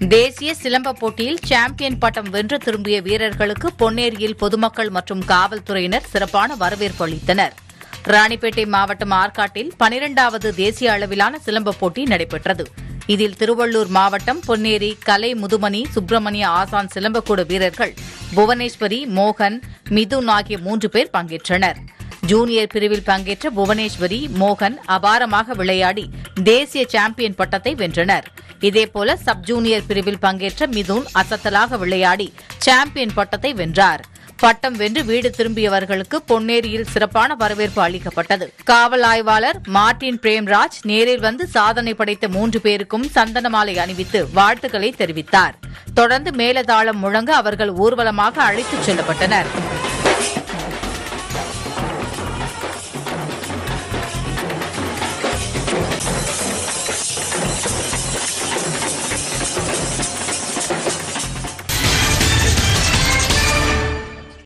தேசிய சிலம்ப போட்டியில் சாம்பியன் பட்டம் வென்று திரும்பிய வீரர்களுக்கு பொன்னேரியில் பொதுமக்கள் மற்றும் காவல்துறையினர் சிறப்பான வரவேற்பு அளித்தனர் ராணிப்பேட்டை மாவட்டம் ஆற்காட்டில் பனிரெண்டாவது தேசிய அளவிலான சிலம்ப போட்டி நடைபெற்றது இதில் திருவள்ளூர் மாவட்டம் பொன்னேரி கலை முதுமணி சுப்பிரமணிய ஆசான் சிலம்பக்கூட வீரர்கள் புவனேஸ்வரி மோகன் மிதுன் ஆகிய மூன்று பேர் பங்கேற்றனர் ஜூனியர் பிரிவில் பங்கேற்ற புவனேஸ்வரி மோகன் அபாரமாக விளையாடி தேசிய சாம்பியன் பட்டத்தை வென்றனர் இதேபோல சப் ஜூனியர் பிரிவில் பங்கேற்ற மிதுன் அசத்தலாக விளையாடி சாம்பியன் பட்டத்தை வென்றார் பட்டம் வென்று வீடு திரும்பியவர்களுக்கு பொன்னேரியில் சிறப்பான வரவேற்பு அளிக்கப்பட்டது காவல் ஆய்வாளர் மார்டின் பிரேம்ராஜ் நேரில் வந்து சாதனை படைத்த மூன்று பேருக்கும் சந்தன மாலை அணிவித்து வாழ்த்துக்களை தெரிவித்தார் தொடர்ந்து மேலதாளம் முழங்க அவர்கள் ஊர்வலமாக அழைத்துச் செல்லப்பட்டனர்